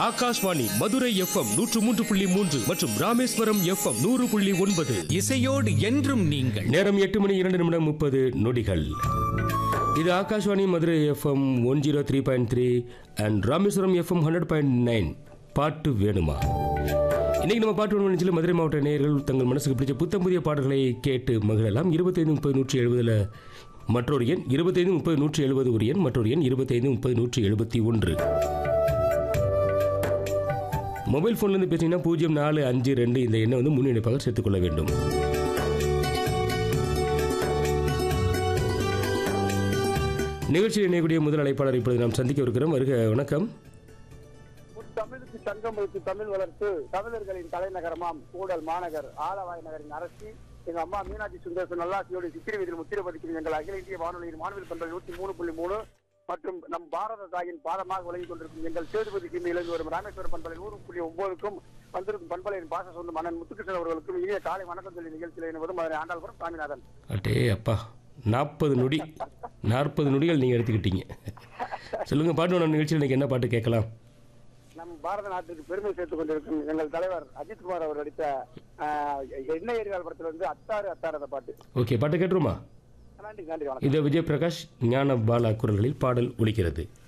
Akashvani Madurai FM நூற்று மூன்று புள்ளி மூன்று மற்றும் ராமேஸ்வரம் எஃப்எம் நூறு புள்ளி ஒன்பது இசையோடு என்றும் நீங்கள் நேரம் எட்டு மணி இரண்டு நிமிடம் முப்பது நொடிகள் இது Akashvani Madurai FM one zero three point three and Rameswaram FM hundred point nine பாட்டு வேணுமா இன்னைக்கு நம்ம பாட்டு வேணும் நிகழ்ச்சியில் மதுரை மாவட்ட நேயர்கள் தங்கள் மனசுக்கு பிடிச்ச புத்தம் புதிய பாடல்களை கேட்டு மகிழலாம் இருபத்தைந்து முப்பது நூற்றி எழுபதில் மற்றொரு எண் இருபத்தைந்து முப்பது நூற்றி எழுபது ஒரு எண் மற்றொரு எண் இருபத்தைந்து முப்பது நூற்றி எழுபத்தி ஒன்று மொபைல் ஃபோன்லேருந்து பேசிங்கன்னா பூஜ்ஜியம் நாலு அஞ்சு ரெண்டு இந்த எண்ணை வந்து முன்னிணைப்பாக சேர்த்துக்கொள்ள வேண்டும் நிகழ்ச்சியில் இணையக்கூடிய முதல் அழைப்பாளர் இப்பொழுது நாம் சந்திக்க இருக்கிறோம் வருக வணக்கம் தமிழுக்கு சங்கம் வைத்து தமிழ் வளர்த்து தமிழர்களின் தலைநகரமாம் கூடல் மாநகர் ஆலவாய் நகரின் அரசி எங்க அம்மா மீனாட்சி சுந்தரசன் நல்லாசியோடு சித்திரை வீதியில் முத்திரை பதிக்கும் எங்கள் அகில இந்திய வானொலியின் மாணவர் பண்பல் நூற்றி மூணு புள்ளி மூணு மற்றும் நம் பாரத தாயின் பாதமாக விளங்கிக் கொண்டிருக்கும் எங்கள் சேதுபதிக்கு இருந்து வரும் ராமேஸ்வர பண்பலை நூறு புள்ளி ஒன்பதுக்கும் வந்திருக்கும் பண்பலையின் பாச சொந்த மன்னன் முத்துகிருஷ்ணன் அவர்களுக்கும் இனிய காலை வணக்கம் சொல்லி நிகழ்ச்சியில் இணைவதும் மதுரை ஆண்டாள்புரம் சாமிநாதன் அட்டே அப்பா நாற்பது நொடி நாற்பது நொடிகள் நீங்கள் எடுத்துக்கிட்டீங்க சொல்லுங்கள் பாட்டு வேணும் நிகழ்ச்சியில் இன்னைக்கு என்ன பாட்டு கேட்கலாம் நம் பாரத நாட்டுக்கு பெருமை சேர்த்துக் கொண்டிருக்கும் எங்கள் தலைவர் அஜித்குமார் அவர் நடித்த ஆஹ், எண்ணெய் எரிகால் படத்துல வந்து அத்தாறு அத்தாறு அந்த பாட்டு ஓகே பாட்டு கேட்டுருமா நன்றி நன்றி வணக்கம் இது விஜய் பிரகாஷ் ஞான பாலா குரல்களில் பாடல் ஒலிக்கிறது